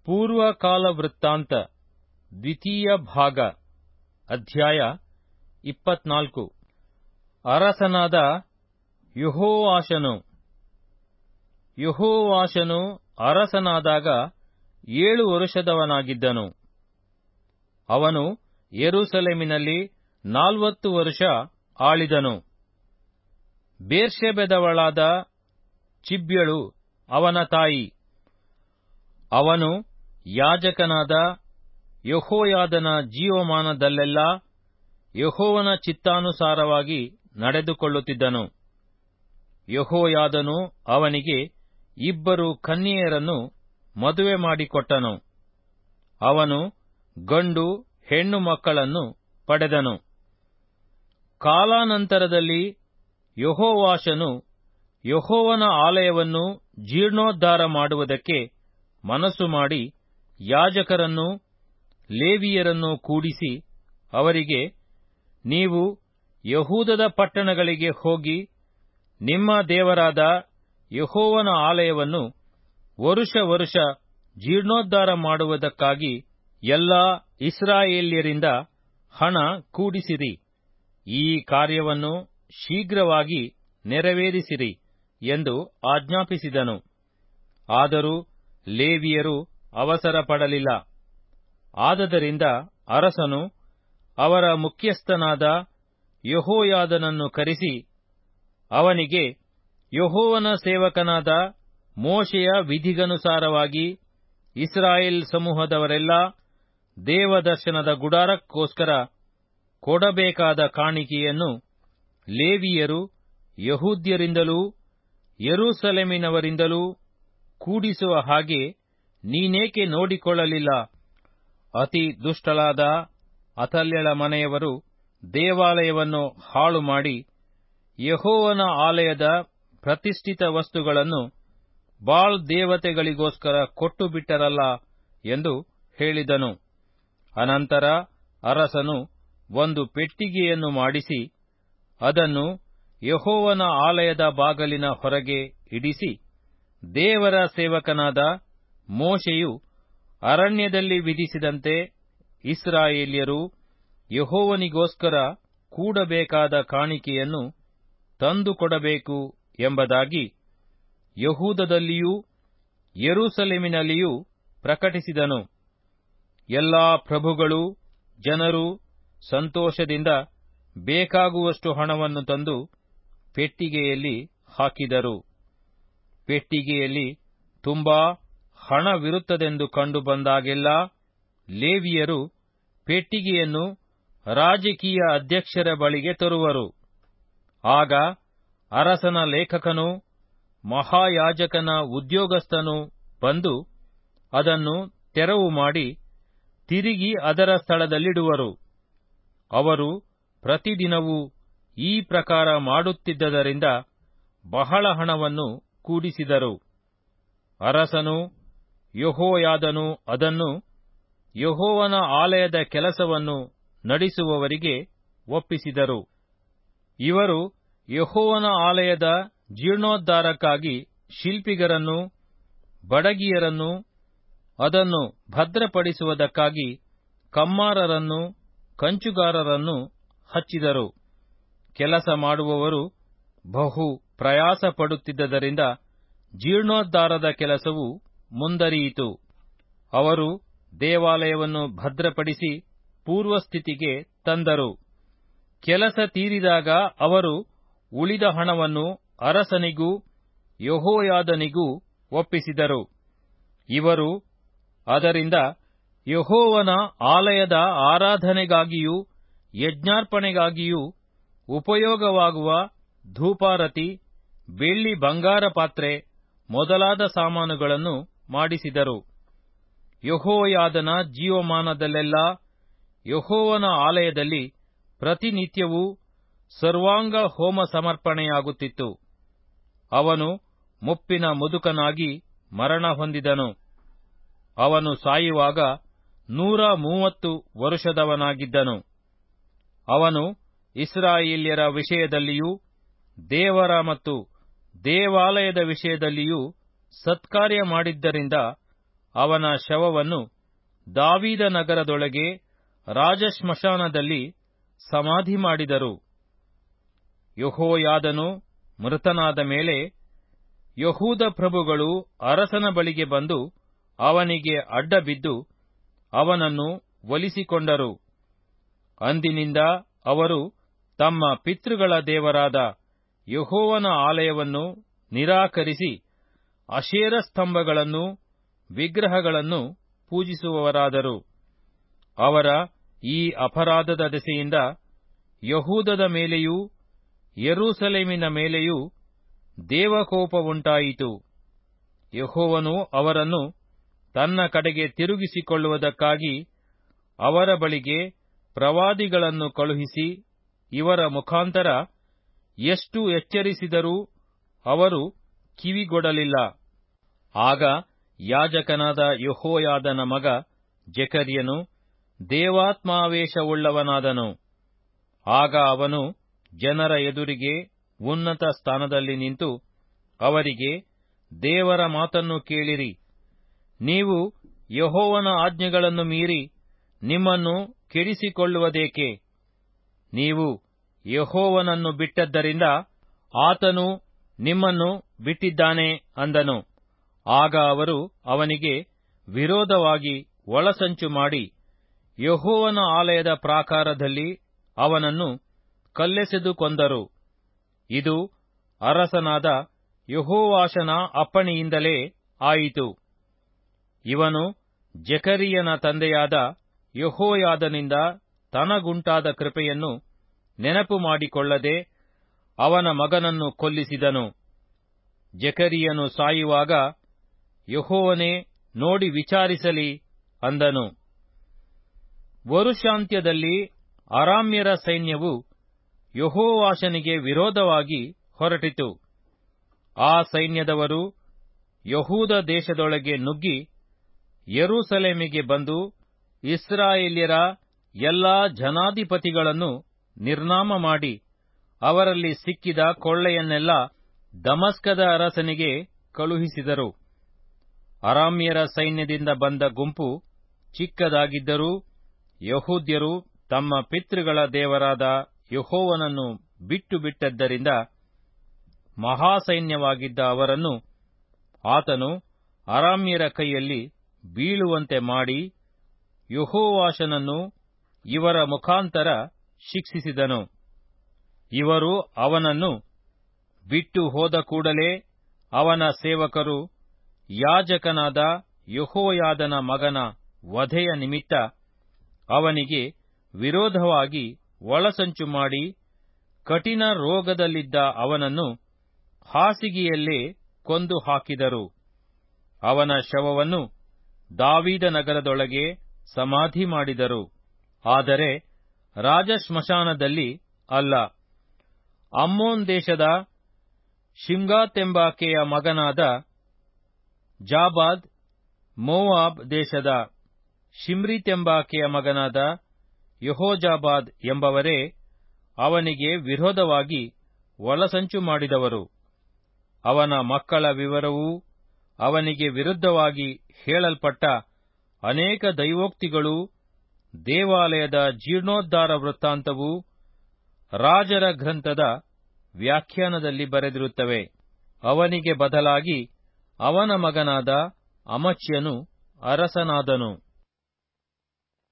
ಪೂರ್ವಕಾಲ ವೃತ್ತಾಂತ ದ್ವಿತೀಯ ಭಾಗ ಅಧ್ಯಾಯ ಇಪ್ಪತ್ನಾಲ್ಕು ಅರಸನಾದ ಯೆಹೋವಾಷನು ಯೆಹೋವಾಷನು ಅರಸನಾದಾಗ ಏಳು ವರುಷದವನಾಗಿದ್ದನು ಅವನು ಯೆರೂಸಲೇಮಿನಲ್ಲಿ ನಾಲ್ವತ್ತು ವರುಷ ಆಳಿದನು ಬೇರ್ಷೆಬದವಳಾದ ಚಿಬ್ಯಳು ಅವನ ತಾಯಿ ಅವನು ಯಾಜಕನಾದ ಯೆಹೋಯಾದನ ಜೀವಮಾನದಲ್ಲೆಲ್ಲಾ ಯೆಹೋವನ ಚಿತ್ತಾನುಸಾರವಾಗಿ ನಡೆದುಕೊಳ್ಳುತ್ತಿದ್ದನು ಯೆಹೋಯಾದನು ಅವನಿಗೆ ಇಬ್ಬರು ಕನ್ಯೆಯರನ್ನು ಮದುವೆ ಮಾಡಿಕೊಟ್ಟನು ಅವನು ಗಂಡು ಹೆಣ್ಣು ಮಕ್ಕಳನ್ನು ಪಡೆದನು ಕಾಲಾನಂತರದಲ್ಲಿ ಯೆಹೋವಾಷನು ಯೆಹೋವನ ಆಲಯವನ್ನು ಜೀರ್ಣೋದ್ಧಾರ ಮಾಡುವುದಕ್ಕೆ ಮನಸ್ಸು ಮಾಡಿ ಯಾಜಕರನ್ನು ಲೇವಿಯರನ್ನು ಕೂಡಿಸಿ ಅವರಿಗೆ ನೀವು ಯಹೂದದ ಪಟ್ಟಣಗಳಿಗೆ ಹೋಗಿ ನಿಮ್ಮ ದೇವರಾದ ಯೆಹೋವನ ಆಲಯವನ್ನು ವರುಷ ವರುಷ ಜೀರ್ಣೋದ್ಧಾರ ಮಾಡುವುದಕ್ಕಾಗಿ ಎಲ್ಲಾ ಇಸ್ರಾಯೇಲ್ಯರಿಂದ ಹಣ ಕೂಡಿಸಿರಿ ಈ ಕಾರ್ಯವನ್ನು ಶೀಘ್ರವಾಗಿ ನೆರವೇರಿಸಿರಿ ಎಂದು ಆಜ್ಞಾಪಿಸಿದನು ಆದರೂ ಲೇವಿಯರು ಅವಸರ ಪಡಲಿಲ್ಲ ಆದದರಿಂದ ಅರಸನು ಅವರ ಮುಖ್ಯಸ್ಥನಾದ ಯೆಹೋಯಾದನನ್ನು ಕರೆಸಿ ಅವನಿಗೆ ಯೆಹೋವನ ಸೇವಕನಾದ ಮೋಶೆಯ ವಿಧಿಗನುಸಾರವಾಗಿ ಇಸ್ರಾಯೇಲ್ ಸಮೂಹದವರೆಲ್ಲ ದೇವದರ್ಶನದ ಗುಡಾರಕ್ಕೋಸ್ಕರ ಕೊಡಬೇಕಾದ ಕಾಣಿಕೆಯನ್ನು ಲೇವಿಯರು ಯಹೂದ್ಯರಿಂದಲೂ ಯೆರೂಸಲೇಮಿನವರಿಂದಲೂ ಕೂಡಿಸುವ ಹಾಗೆ ನೀನೇಕೆ ನೋಡಿಕೊಳ್ಳಲಿಲ್ಲ ಅತಿ ದುಷ್ಟಳಾದ ಅತಲ್ಯಳ ಮನೆಯವರು ದೇವಾಲಯವನ್ನು ಹಾಳು ಮಾಡಿ ಯೆಹೋವನ ಆಲಯದ ಪ್ರತಿಷ್ಠಿತ ವಸ್ತುಗಳನ್ನು ಬಾಳ್ ದೇವತೆಗಳಿಗೋಸ್ಕರ ಕೊಟ್ಟು ಬಿಟ್ಟರಲ್ಲ ಎಂದು ಹೇಳಿದನು ಅನಂತರ ಅರಸನು ಒಂದು ಪೆಟ್ಟಿಗೆಯನ್ನು ಮಾಡಿಸಿ ಅದನ್ನು ಯೆಹೋವನ ಆಲಯದ ಬಾಗಲಿನ ಹೊರಗೆ ಇಡಿಸಿ ದೇವರ ಸೇವಕನಾದ ಮೋಶೆಯು ಅರಣ್ಯದಲ್ಲಿ ವಿಧಿಸಿದಂತೆ ಇಸ್ರಾಯೇಲ್ಯರು ಯೆಹೋವನಿಗೋಸ್ಕರ ಕೂಡಬೇಕಾದ ಕಾಣಿಕೆಯನ್ನು ತಂದುಕೊಡಬೇಕು ಎಂಬುದಾಗಿ ಯಹೂದದಲ್ಲಿಯೂ ಯೆರೂಸಲೇಮಿನಲ್ಲಿಯೂ ಪ್ರಕಟಿಸಿದನು ಎಲ್ಲಾ ಪ್ರಭುಗಳು ಜನರು ಸಂತೋಷದಿಂದ ಬೇಕಾಗುವಷ್ಟು ಹಣವನ್ನು ತಂದು ಪೆಟ್ಟಿಗೆಯಲ್ಲಿ ಹಾಕಿದರು ಪೆಟ್ಟಿಗೆಯಲ್ಲಿ ತುಂಬಾ ಹಣವಿರುತ್ತದೆಂದು ಕಂಡು ಬಂದಾಗೆಲ್ಲ ಲೇವಿಯರು ಪೆಟ್ಟಿಗೆಯನ್ನು ರಾಜಕೀಯ ಅಧ್ಯಕ್ಷರ ಬಳಿಗೆ ತರುವರು ಆಗ ಅರಸನ ಲೇಖಕನು ಮಹಾಯಾಜಕನ ಉದ್ಯೋಗಸ್ಥನು ಬಂದು ಅದನ್ನು ತೆರವು ಮಾಡಿ ತಿರುಗಿ ಅದರ ಸ್ಥಳದಲ್ಲಿಡುವರು ಅವರು ಪ್ರತಿದಿನವೂ ಈ ಪ್ರಕಾರ ಮಾಡುತ್ತಿದ್ದರಿಂದ ಬಹಳ ಹಣವನ್ನು ಕೂಡಿಸಿದರು ಅರಸನು ಯೆಹೋಯಾದನು ಅದನ್ನು ಯೆಹೋವನ ಆಲಯದ ಕೆಲಸವನ್ನು ನಡೆಸುವವರಿಗೆ ಒಪ್ಪಿಸಿದರು ಇವರು ಯೆಹೋವನ ಆಲಯದ ಜೀರ್ಣೋದ್ಧಾರಕ್ಕಾಗಿ ಶಿಲ್ಪಿಗರನ್ನು ಬಡಗಿಯರನ್ನು ಅದನ್ನು ಭದ್ರಪಡಿಸುವುದಕ್ಕಾಗಿ ಕಮ್ಮಾರರನ್ನು ಕಂಚುಗಾರರನ್ನು ಹಚ್ಚಿದರು ಕೆಲಸ ಮಾಡುವವರು ಬಹು ಪ್ರಯಾಸ ಪಡುತ್ತಿದ್ದರಿಂದ ಜೀರ್ಣೋದ್ಧಾರದ ಕೆಲಸವು ಮುಂದರಿಯಿತು ಅವರು ದೇವಾಲಯವನ್ನು ಭದ್ರಪಡಿಸಿ ಪೂರ್ವಸ್ಥಿತಿಗೆ ತಂದರು ಕೆಲಸ ತೀರಿದಾಗ ಅವರು ಉಳಿದ ಹಣವನ್ನು ಅರಸನಿಗೂ ಯೆಹೋಯಾದನಿಗೂ ಒಪ್ಪಿಸಿದರು ಇವರು ಅದರಿಂದ ಯೆಹೋವನ ಆಲಯದ ಆರಾಧನೆಗಾಗಿಯೂ ಯಜ್ಞಾರ್ಪಣೆಗಾಗಿಯೂ ಉಪಯೋಗವಾಗುವ ಧೂಪಾರತಿ ಬೆಳ್ಳಿ ಬಂಗಾರ ಪಾತ್ರೆ ಮೊದಲಾದ ಸಾಮಾನುಗಳನ್ನು ಮಾಡಿಸಿದರು ಯೆಹೋಯಾದನ ಜೀವಮಾನದಲ್ಲೆಲ್ಲ ಯೆಹೋವನ ಆಲಯದಲ್ಲಿ ಪ್ರತಿನಿತ್ಯವೂ ಸರ್ವಾಂಗ ಹೋಮ ಸಮರ್ಪಣೆಯಾಗುತ್ತಿತ್ತು ಅವನು ಮುಪ್ಪಿನ ಮುದುಕನಾಗಿ ಮರಣ ಹೊಂದಿದನು ಅವನು ಸಾಯುವಾಗ ನೂರ ಮೂವತ್ತು ವರುಷದವನಾಗಿದ್ದನು ಅವನು ಇಸ್ರಾಯೇಲ್ಯರ ವಿಷಯದಲ್ಲಿಯೂ ದೇವರ ಮತ್ತು ದೇವಾಲಯದ ವಿಷಯದಲ್ಲಿಯೂ ಸತ್ಕಾರ್ಯ ಮಾಡಿದ್ದರಿಂದ ಅವನ ಶವವನ್ನು ದಾವೀದ ನಗರದೊಳಗೆ ರಾಜಶ್ಮಶಾನದಲ್ಲಿ ಸಮಾಧಿ ಮಾಡಿದರು ಯಹೋಯಾದನು ಮೃತನಾದ ಮೇಲೆ ಯಹೂದ ಪ್ರಭುಗಳು ಅರಸನ ಬಳಿಗೆ ಬಂದು ಅವನಿಗೆ ಅಡ್ಡಬಿದ್ದು ಅವನನ್ನು ಒಲಿಸಿಕೊಂಡರು ಅಂದಿನಿಂದ ಅವರು ತಮ್ಮ ಪಿತೃಗಳ ದೇವರಾದ ಯಹೋವನ ಆಲಯವನ್ನು ನಿರಾಕರಿಸಿ ಅಶೇರ ಸ್ತಂಭಗಳನ್ನು ವಿಗ್ರಹಗಳನ್ನು ಪೂಜಿಸುವವರಾದರು ಅವರ ಈ ಅಪರಾಧದ ದೆಸೆಯಿಂದ ಯಹೂದದ ಮೇಲೆಯೂ ಯೆರೂಸಲೇಮಿನ ಮೇಲೆಯೂ ದೇವಕೋಪವುಂಟಾಯಿತು ಯಹೋವನು ಅವರನ್ನು ತನ್ನ ಕಡೆಗೆ ತಿರುಗಿಸಿಕೊಳ್ಳುವುದಕ್ಕಾಗಿ ಅವರ ಬಳಿಗೆ ಪ್ರವಾದಿಗಳನ್ನು ಕಳುಹಿಸಿ ಇವರ ಮುಖಾಂತರ ಎಷ್ಟು ಎಚ್ಚರಿಸಿದರೂ ಅವರು ಕಿವಿಗೊಡಲಿಲ್ಲ ಆಗ ಯಾಜಕನಾದ ಯಹೋಯಾದನ ಮಗ ಜೆಕರ್ಯನು ದೇವಾತ್ಮಾವೇಶವುಳ್ಳವನಾದನು ಆಗ ಅವನು ಜನರ ಎದುರಿಗೆ ಉನ್ನತ ಸ್ಥಾನದಲ್ಲಿ ನಿಂತು ಅವರಿಗೆ ದೇವರ ಮಾತನ್ನು ಕೇಳಿರಿ ನೀವು ಯಹೋವನ ಆಜ್ಞೆಗಳನ್ನು ಮೀರಿ ನಿಮ್ಮನ್ನು ಕೆಡಿಸಿಕೊಳ್ಳುವುದೇಕೆ ನೀವು ಯಹೋವನನ್ನು ಬಿಟ್ಟದ್ದರಿಂದ ಆತನು ನಿಮ್ಮನ್ನು ಬಿಟ್ಟಿದ್ದಾನೆ ಅಂದನು ಆಗ ಅವರು ಅವನಿಗೆ ವಿರೋಧವಾಗಿ ಒಳಸಂಚು ಮಾಡಿ ಯಹೋವನ ಆಲಯದ ಪ್ರಾಕಾರದಲ್ಲಿ ಅವನನ್ನು ಕಲ್ಲೆಸೆದು ಕೊಂದರು ಇದು ಅರಸನಾದ ಯಹೋವಾಷನ ಅಪ್ಪಣೆಯಿಂದಲೇ ಆಯಿತು ಇವನು ಜಕರಿಯನ ತಂದೆಯಾದ ಯಹೋಯಾದನಿಂದ ತನಗುಂಟಾದ ಕೃಪೆಯನ್ನು ನೆನಪು ಮಾಡಿಕೊಳ್ಳದೆ ಅವನ ಮಗನನ್ನು ಕೊಲ್ಲಿಸಿದನು ಜಕರಿಯನು ಸಾಯುವಾಗ ಯಹೋವನೇ ನೋಡಿ ವಿಚಾರಿಸಲಿ ಅಂದನು ವರುಷಾಂತ್ಯದಲ್ಲಿ ಅರಾಮ್ಯರ ಸೈನ್ಯವು ಯಹೋವಾಷನಿಗೆ ವಿರೋಧವಾಗಿ ಹೊರಟಿತು ಆ ಸೈನ್ಯದವರು ಯಹೂದ ದೇಶದೊಳಗೆ ನುಗ್ಗಿ ಯೆರೂಸಲೇಮಿಗೆ ಬಂದು ಇಸ್ರಾಯೇಲ್ಯರ ಎಲ್ಲಾ ಜನಾಧಿಪತಿಗಳನ್ನು ನಿರ್ನಾಮ ಮಾಡಿ ಅವರಲ್ಲಿ ಸಿಕ್ಕಿದ ಕೊಳ್ಳೆಯನ್ನೆಲ್ಲ ದಮಸ್ಕದ ಅರಸನಿಗೆ ಕಳುಹಿಸಿದರು ಅರಾಮ್ಯರ ಸೈನ್ಯದಿಂದ ಬಂದ ಗುಂಪು ಚಿಕ್ಕದಾಗಿದ್ದರೂ ಯಹೂದ್ಯರು ತಮ್ಮ ಪಿತೃಗಳ ದೇವರಾದ ಯಹೋವನನ್ನು ಬಿಟ್ಟು ಬಿಟ್ಟದ್ದರಿಂದ ಮಹಾಸೈನ್ಯವಾಗಿದ್ದ ಅವರನ್ನು ಆತನು ಅರಾಮ್ಯರ ಕೈಯಲ್ಲಿ ಬೀಳುವಂತೆ ಮಾಡಿ ಯಹೋವಾಷನನ್ನು ಇವರ ಮುಖಾಂತರ ಶಿಕ್ಷಿಸಿದನು ಇವರು ಅವನನ್ನು ಬಿಟ್ಟು ಹೋದ ಕೂಡಲೇ ಅವನ ಸೇವಕರು ಯಾಜಕನಾದ ಯಹೋಯಾದನ ಮಗನ ವಧೆಯ ನಿಮಿತ್ತ ಅವನಿಗೆ ವಿರೋಧವಾಗಿ ಒಳಸಂಚು ಮಾಡಿ ಕಠಿಣ ರೋಗದಲ್ಲಿದ್ದ ಅವನನ್ನು ಹಾಸಿಗೆಯಲ್ಲೇ ಕೊಂದು ಹಾಕಿದರು ಅವನ ಶವವನ್ನು ದಾವೀದ ನಗರದೊಳಗೆ ಸಮಾಧಿ ಮಾಡಿದರು ಆದರೆ ರಾಜಶ್ಮಶಾನದಲ್ಲಿ ಅಲ್ಲ ಅಮ್ಮೋನ್ ದೇಶದ ಶಿಮ್ಗಾತೆಂಬಾಕೆಯ ಮಗನಾದ ಜಾಬಾದ್ ಮೋವಾಬ್ ದೇಶದ ಶಿಮ್ರಿತೆಂಬಾಕೆಯ ಮಗನಾದ ಯಹೋಜಾಬಾದ್ ಎಂಬವರೇ ಅವನಿಗೆ ವಿರೋಧವಾಗಿ ಒಳಸಂಚು ಮಾಡಿದವರು ಅವನ ಮಕ್ಕಳ ವಿವರವೂ ಅವನಿಗೆ ವಿರುದ್ಧವಾಗಿ ಹೇಳಲ್ಪಟ್ಟ ಅನೇಕ ದೈವೋಕ್ತಿಗಳೂ ದೇವಾಲಯದ ಜೀರ್ಣೋದ್ಧಾರ ವೃತ್ತಾಂತವೂ ರಾಜರ ಗ್ರಂಥದ ವ್ಯಾಖ್ಯಾನದಲ್ಲಿ ಬರೆದಿರುತ್ತವೆ ಅವನಿಗೆ ಬದಲಾಗಿ ಅವನ ಮಗನಾದ ಅಮಚ್ಯನು ಅರಸನಾದನು